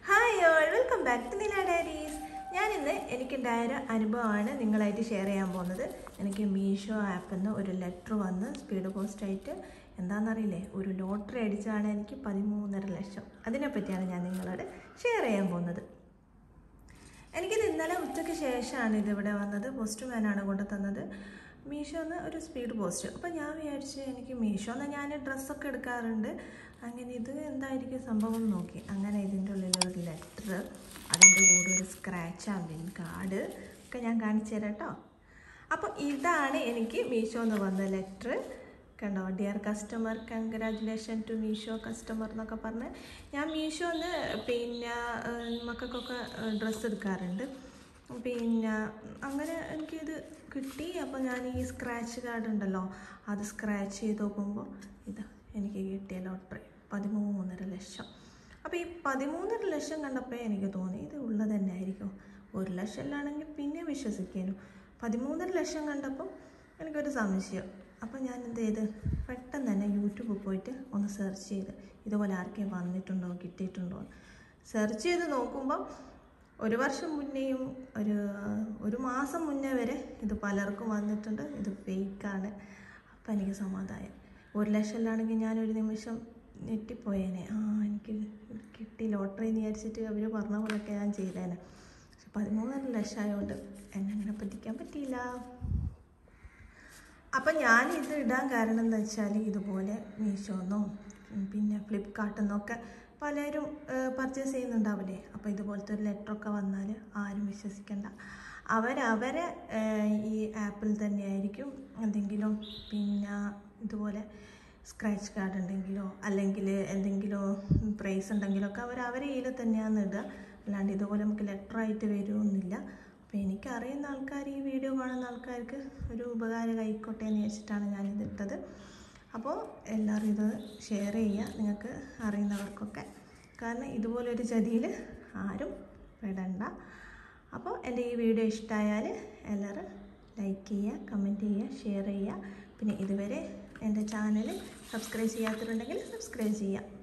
hi all welcome back to Nila diaries ഞാനിന്ന് എനിക്കുണ്ടായ ഒരു അനുഭവമാണ് നിങ്ങളായിട്ട് ഷെയർ ചെയ്യാൻ പോകുന്നത് എനിക്ക് മീഷോ ആപ്പിൽ നിന്ന് ഒരു ലെറ്റർ വന്ന് സ്പീഡ് പോസ്റ്റായിട്ട് എന്താണെന്നറിയില്ലേ ഒരു ലോട്ടറി അടിച്ചാണ് എനിക്ക് പതിമൂന്നര ലക്ഷം അതിനെപ്പറ്റിയാണ് ഞാൻ നിങ്ങളോട് ഷെയർ ചെയ്യാൻ പോകുന്നത് എനിക്കിത് ഇന്നലെ ഉച്ചയ്ക്ക് ശേഷമാണ് ഇതിവിടെ വന്നത് പോസ്റ്റ്മാനാണ് കൊണ്ടു തന്നത് മീഷോന്ന് ഒരു സ്പീഡ് പോസ്റ്റ് അപ്പോൾ ഞാൻ വിചാരിച്ചു എനിക്ക് മീഷോന്ന് ഞാൻ ഡ്രസ്സൊക്കെ എടുക്കാറുണ്ട് അങ്ങനെ ഇത് എന്തായിരിക്കും സംഭവം എന്ന് നോക്കി അങ്ങനെ ഇതിൻ്റെ ഉള്ളിലൊരു ലെറ്റർ അതിൻ്റെ കൂടെ ഒരു സ്ക്രാച്ച് ആമ്പിൻ കാർഡ് ഒക്കെ ഞാൻ കാണിച്ചു തരാം കേട്ടോ അപ്പോൾ ഇതാണ് എനിക്ക് മീഷോന്ന് വന്ന ലെറ്റർ കണ്ടോ dear customer congratulation to Meesho customer എന്നൊക്കെ പറഞ്ഞ് ഞാൻ മീഷോന്ന് പിന്നെ ഏഹ്, മക്കൾക്കൊക്കെ ഡ്രസ്സ് എടുക്കാറുണ്ട് പിന്നെ അങ്ങനെ എനിക്കിത് കിട്ടി അപ്പോൾ ഞാൻ ഈ സ്ക്രാച്ച് കാർഡ് ഉണ്ടല്ലോ അത് സ്ക്രാച്ച് ചെയ്ത് നോക്കുമ്പോൾ ഇതാ എനിക്ക് കിട്ടിയ ലോട്ടറി പതിമൂന്നര ലക്ഷം അപ്പോൾ ഈ പതിമൂന്നര ലക്ഷം കണ്ടപ്പോൾ എനിക്ക് തോന്നി ഇത് ഉള്ളത് തന്നെ ആയിരിക്കും ഒരു ലക്ഷം അല്ലാണെങ്കിൽ പിന്നെ വിശ്വസിക്കാനും പതിമൂന്നര ലക്ഷം കണ്ടപ്പോൾ എനിക്കൊരു സംശയം അപ്പോൾ ഞാൻ എന്ത് ചെയ്ത് പെട്ടെന്ന് തന്നെ യൂട്യൂബിൽ പോയിട്ട് ഒന്ന് സെർച്ച് ചെയ്ത് ഇതുപോലെ ആർക്കെയും വന്നിട്ടുണ്ടോ കിട്ടിയിട്ടുണ്ടോ സെർച്ച് ചെയ്ത് നോക്കുമ്പോൾ ഒരു വർഷം മുന്നേയും ഒരു ഒരു മാസം മുന്നേ വരെ ഇത് പലർക്കും വന്നിട്ടുണ്ട് ഇത് ഫേക്കാണ് അപ്പം എനിക്ക് സമാധാനം ഒരു ലക്ഷമില്ലാണെങ്കിൽ ഞാൻ ഒരു നിമിഷം ഞെട്ടിപ്പോയേനെ ആ എനിക്ക് കിട്ടി ലോട്ടറി എന്ന് വിചാരിച്ചിട്ട് അവർ പറഞ്ഞ പോലെയൊക്കെ ഞാൻ ചെയ്തേനെ പക്ഷെ പതിമൂന്നര ലക്ഷം ആയതുകൊണ്ട് എന്നെ അങ്ങനെ പറ്റിക്കാൻ പറ്റിയില്ല അപ്പം ഞാൻ ഇത് ഇടാൻ കാരണം എന്താ വെച്ചാൽ ഇതുപോലെ മീഷോന്നോ പിന്നെ ഫ്ലിപ്കാർട്ടിൽ നിന്നൊക്കെ പലരും പർച്ചേസ് ചെയ്യുന്നുണ്ടാവില്ലേ അപ്പോൾ ഇതുപോലത്തെ ഒരു ലെറ്ററൊക്കെ വന്നാൽ ആരും വിശ്വസിക്കണ്ട അവരവരെ ഏഹ്, ഈ ആപ്പിൽ തന്നെയായിരിക്കും എന്തെങ്കിലും പിന്നെ ഇതുപോലെ സ്ക്രാച്ച് കാർഡ് ഉണ്ടെങ്കിലോ അല്ലെങ്കിൽ എന്തെങ്കിലും പ്രൈസ് ഉണ്ടെങ്കിലോ ഒക്കെ അവർ അവരെ കയ്യിൽ തന്നെയാണ് ഇടുക അല്ലാണ്ട് ഇതുപോലെ നമുക്ക് ലെറ്ററായിട്ട് വരുമൊന്നുമില്ല അപ്പോൾ എനിക്കറിയുന്ന ആൾക്കാർ ഈ വീഡിയോ കാണുന്ന ആൾക്കാർക്ക് ഒരു ഉപകാരം കൈക്കോട്ടെ എന്ന് വെച്ചിട്ടാണ് ഞാനിത് ഇട്ടത് അപ്പോൾ എല്ലാവരും ഇത് ഷെയർ ചെയ്യുക നിങ്ങൾക്ക് അറിയുന്നവർക്കൊക്കെ കാരണം ഇതുപോലൊരു ചതിയിൽ ആരും പെടണ്ട അപ്പോൾ എൻ്റെ ഈ വീഡിയോ ഇഷ്ടമായാൽ എല്ലാവരും ലൈക്ക് ചെയ്യുക കമൻറ്റ് ചെയ്യുക ഷെയർ ചെയ്യുക പിന്നെ ഇതുവരെ എൻ്റെ ചാനൽ സബ്സ്ക്രൈബ് ചെയ്യാത്തവരുണ്ടെങ്കിൽ സബ്സ്ക്രൈബ് ചെയ്യുക